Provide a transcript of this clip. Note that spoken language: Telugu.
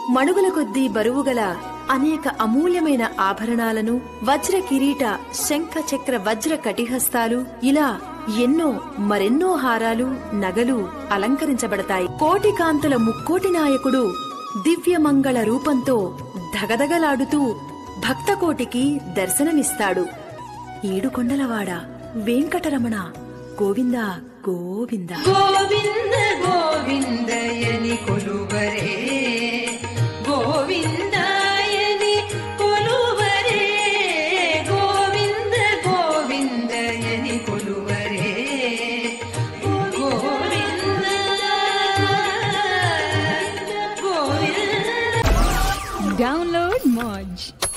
మణుగుల కొద్దీ బరువుగల అనేక అమూల్యమైన ఆభరణాలను వజ్ర కిరీట శంఖ చక్ర వజ్ర కటిహస్తాలు ఇలా ఎన్నో మరెన్నో హారాలు నగలు అలంకరించబడతాయి కోటి కాంతుల ముక్కోటి నాయకుడు దివ్యమంగళ రూపంతో ధగధగలాడుతూ భక్తకోటికి దర్శనమిస్తాడు ఏడుకొండలవాడ వెంకటరమణ గోవింద గోవింద ಗೋವಿಂದ ಗೋವಿಂದಯನಿ ಕೊಲುವರೇ ಗೋವಿಂದಾಯನಿ ಕೊಲುವರೇ ಗೋವಿಂದ ಗೋವಿಂದಯನಿ ಕೊಲುವರೇ ಗೋವಿಂದ ಗೋವಿಂದ Download Moj.